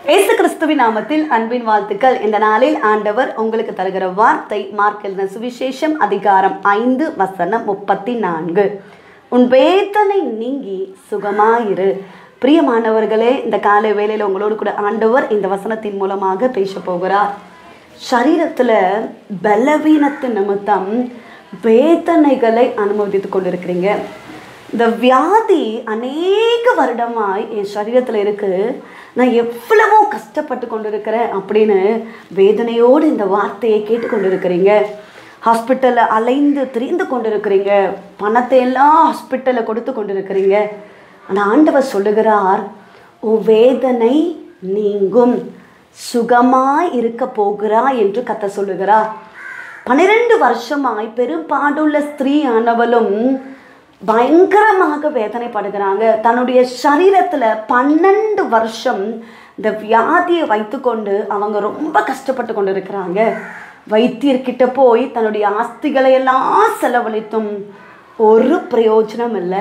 இயேசு கிறிஸ்துவின் நாமத்தில் அன்பின் வாழ்த்துக்கள் இந்த நாளில் ஆண்டவர் உங்களுக்கு தருகிற வார்த்தை மார்க்கெல்ன சுவிசேஷம் அதிகாரம் ஐந்து வசனம் முப்பத்தி நான்கு உன் வேதனை நீங்கி சுகமாயிரு பிரியமானவர்களே இந்த காலை வேளையில் உங்களோடு கூட ஆண்டவர் இந்த வசனத்தின் மூலமாக பேச போகிறார் சரீரத்தில் பலவீனத்து நிமித்தம் வேதனைகளை அனுமதித்து கொண்டிருக்கிறீங்க இந்த வியாதி அநேக வருடமாய் என் சரீரத்தில் இருக்கு நான் எவ்வளவோ கஷ்டப்பட்டு கொண்டிருக்கிறேன் அப்படின்னு வேதனையோடு இந்த வார்த்தையை கேட்டு இருக்கிறீங்க ஹாஸ்பிட்டலில் அலைந்து திரிந்து கொண்டிருக்கிறீங்க பணத்தை எல்லாம் ஹாஸ்பிட்டலில் கொடுத்து கொண்டிருக்கிறீங்க ஆனால் ஆண்டவர் சொல்லுகிறார் ஓ வேதனை நீங்கும் சுகமாய் இருக்க போகிறா என்று கத்த சொல்லுகிறார் பன்னிரெண்டு வருஷமாய் பெரும்பாடுள்ள ஸ்திரீ ஆனவளும் பயங்கரமாக வேதனைப்படுகிறாங்க தன்னுடைய சரீரத்தில் பன்னெண்டு வருஷம் இந்த வியாதியை வைத்துக்கொண்டு அவங்க ரொம்ப கஷ்டப்பட்டு கொண்டு இருக்கிறாங்க வைத்தியர்கிட்ட போய் தன்னுடைய ஆஸ்திகளை எல்லாம் செலவழித்தும் ஒரு பிரயோஜனம் இல்லை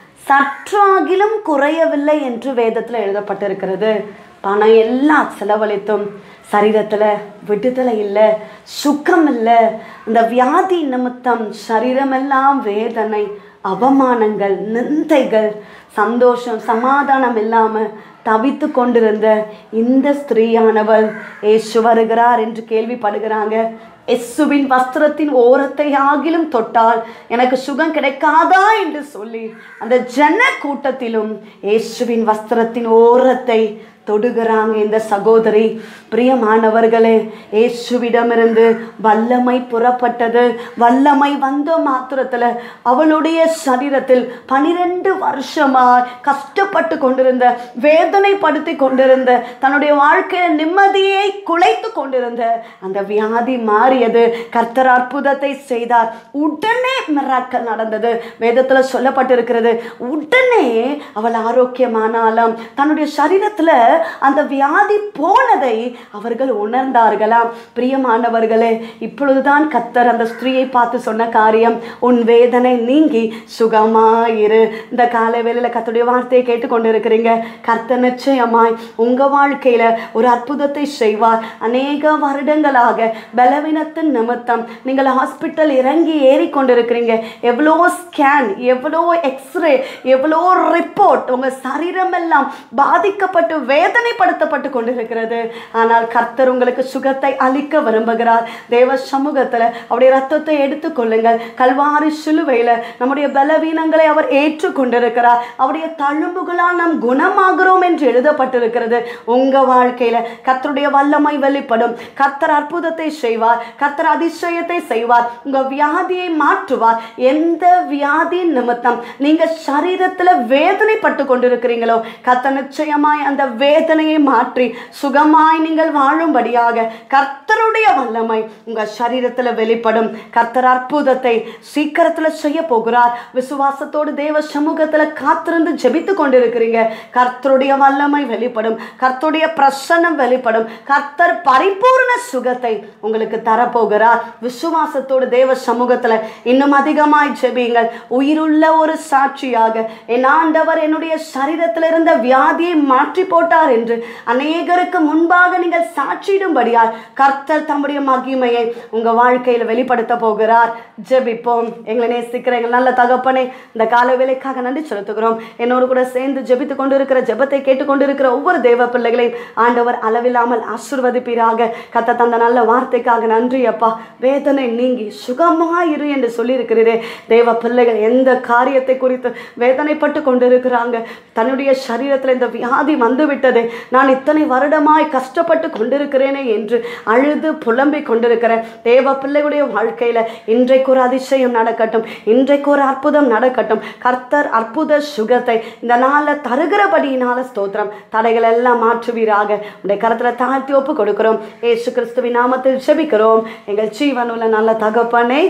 சற்றாகிலும் குறையவில்லை என்று வேதத்தில் எழுதப்பட்டிருக்கிறது பணம் எல்லாம் செலவழித்தும் சரீரத்தில் விடுதலை இல்லை சுகம் இல்லை இந்த வியாதி நிமித்தம் சரீரமெல்லாம் வேதனை அவமானங்கள் நிந்தைகள் சந்தோஷம் சமாதானம் இல்லாமல் தவித்து கொண்டிருந்த இந்த ஸ்திரீயானவள் ஏசு வருகிறார் என்று கேள்விப்படுகிறாங்க எஸ்ஸுவின் வஸ்திரத்தின் ஓரத்தை ஆகிலும் தொட்டால் எனக்கு சுகம் கிடைக்காதா என்று சொல்லி அந்த ஜன கூட்டத்திலும் இயேசுவின் வஸ்திரத்தின் ஓரத்தை தொடுகிறாங்க இந்த சகோதரி பிரியமானவர்களே இயேசுவிடமிருந்து வல்லமை புறப்பட்டது வல்லமை வந்த மாத்திரத்தில் அவளுடைய சரீரத்தில் பனிரெண்டு வருஷமாய் கஷ்டப்பட்டு கொண்டிருந்த வேதனைப்படுத்தி கொண்டிருந்த தன்னுடைய வாழ்க்கையில் நிம்மதியை குலைத்து கொண்டிருந்த அந்த வியாதி மாறியது கர்த்தர் அற்புதத்தை செய்தார் உடனே மிராக்கள் நடந்தது வேதத்தில் சொல்லப்பட்டிருக்கிறது உடனே அவள் ஆரோக்கியமானாலும் தன்னுடைய சரீரத்தில் அந்த வியாதி போனதை அவர்கள் உணர்ந்தார்களாம் பிரியமானவர்களே இப்பொழுதுதான் கத்தர் அந்த ஸ்திரீயை பார்த்து சொன்ன காரியம் உன் வேதனை நீங்கி சுகமாயிரு இந்த காலை வேளையில் கத்துடைய வார்த்தையை கேட்டுக்கொண்டு இருக்கிறீங்க கர்த்தர் நிச்சயமாய் உங்க வாழ்க்கையில ஒரு அற்புதத்தை செய்வார் அநேக வருடங்களாக பலவீனத்தின் நிமித்தம் நீங்கள் ஹாஸ்பிட்டல் இறங்கி ஏறி கொண்டிருக்கிறீங்க எவ்வளோ ஸ்கேன் எவ்வளோ எக்ஸ்ரே எவ்வளோ ரிப்போர்ட் உங்க சரீரமெல்லாம் பாதிக்கப்பட்டு வேதனைப்படுத்தப்பட்டு கொண்டிருக்கிறது ஆனால் கர்த்தர் உங்களுக்கு சுகத்தை அளிக்க விரும்புகிறார் தேவ சமூகத்தில் அவருடைய ரத்தத்தை எடுத்துக்கொள்ளுங்கள் கல்வாரி சிலுவையில் நம்முடைய பலவீனங்களை அவர் ஏற்றுக்கொண்டிருக்கிறார் அவருடைய தழும்புகளால் நாம் குணமாகிறோம் என்று எழுதப்பட்டிருக்கிறது உங்க வாழ்க்கையில கர்த்தருடைய வல்லமை வெளிப்படும் கர்த்தர் அற்புதத்தை செய்வார் கர்த்தர் அதிசயத்தை செய்வார் உங்க வியாதியை மாற்றுவார் எந்த வியாதி நிமித்தம் நீங்க சரீரத்துல வேதனைப்பட்டு கொண்டிருக்கிறீங்களோ கர்த்தர் நிச்சயமாய் அந்த வேதனையை மாற்றி சுகமாய் நீங்கள் வாழும்படியாக கர்த்தருடைய வல்லமை உங்க சரீரத்துல வெளிப்படும் கர்த்தர் அற்புதத்தை சீக்கிரத்துல செய்ய போகிறார் விசுவாசத்தோடு தேவ சமூகத்துல காத்திருந்து ஜெபித்து கொண்டிருக்கிறீங்க கர்த்தருடைய வல்லமை வெளிப்படும் கர்த்தருடைய பிரசன்னம் வெளிப்படும் கர்த்தர் பரிபூர்ண சுகத்தை உங்களுக்கு தரப்போகிறார் விசுவாசத்தோடு தேவ சமூகத்துல இன்னும் அதிகமாய் ஜெபியுங்கள் உயிருள்ள ஒரு சாட்சியாக என் ஆண்டவர் என்னுடைய சரீரத்தில் இருந்த வியாதியை மாற்றி போட்டார் என்று அநேகருக்கு முன்பாக நீங்கள் சாட்சியிடும்படியால் கர்த்தர் தம்முடைய மகிமையை உங்க வாழ்க்கையில் வெளிப்படுத்த போகிறார் ஜெபிப்போம் எங்களை நேசிக்கிற எங்கள் நல்ல தகப்பனே இந்த கால வேலைக்காக நன்றி செலுத்துகிறோம் என்னோடு கூட சேர்ந்து ஜெபித்து கொண்டிருக்கிற ஜெபத்தை கேட்டுக்கொண்டிருக்கிற ஒவ்வொரு தேவ பிள்ளைகளையும் ஆண்டவர் அளவில்லாமல் ஆசிர்வதிப்பீராக கத்த தந்த நல்ல வார்த்தைக்காக நன்றி அப்பா வேதனை நீங்கி சுகமாயிரு என்று சொல்லியிருக்கிறீரே தேவ பிள்ளைகள் எந்த காரியத்தை குறித்து வேதனைப்பட்டு கொண்டிருக்கிறாங்க தன்னுடைய சரீரத்தில் இந்த வியாதி வந்துவிட்டது நான் இத்தனை வருடமாய் கஷ்டப்பட்டு கொண்டிருக்கிறேனே என்று அழுது புலம்பிக் கொண்டிருக்கிறேன் தேவ பிள்ளைகளுடைய வாழ்க்கையில் இன்றைக்கு ஒரு அதிசயம் நடக்கட்டும் இன்றைக்கு ஒரு அற்புதம் நடக்கட்டும் கர்த்தர் அற்புத சுகத்தை இந்த நாளில் தருகிறபடியினால ஸ்தோத்திரம் தடைகள் எல்லாம் மாற்றுவீராக உடைய கரத்தில் தாழ்த்தி ஒப்பு கொடுக்கிறோம் ஏசு கிறிஸ்துவின் நாமத்தில் செபிக்கிறோம் எங்கள் ஜீவனுள்ள நல்ல தகப்பனே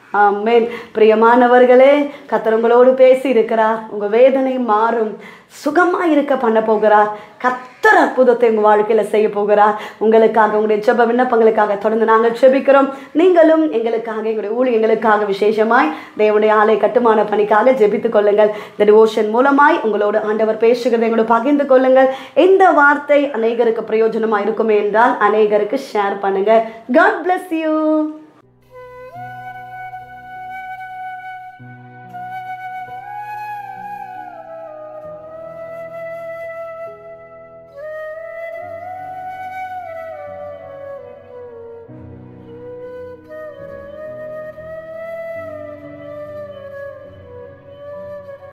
ஆமென் பிரியமானவர்களே கத்தர் உங்களோடு பேசி இருக்கிறார் உங்க வேதனை மாறும் சுகமா இருக்க பண்ண போகிறார் கத்தர் அற்புதத்தை உங்க வாழ்க்கையில செய்ய போகிறார் உங்களுக்காக உங்களுடைய ஜெப விண்ணப்பங்களுக்காக தொடர்ந்து நாங்கள் ஜெபிக்கிறோம் நீங்களும் எங்களுக்காக எங்களுடைய ஊழியங்களுக்காக விசேஷமாய் தேவனுடைய ஆலை கட்டுமான பணிக்காக ஜெபித்துக் கொள்ளுங்கள் இந்த டிவோஷன் மூலமாய் உங்களோடு ஆண்டவர் பேசுகிறதை எங்களோட பகிர்ந்து கொள்ளுங்கள் இந்த வார்த்தை அநேகருக்கு பிரயோஜனமா இருக்குமே என்றால் அநேகருக்கு ஷேர் பண்ணுங்க காட் bless யூ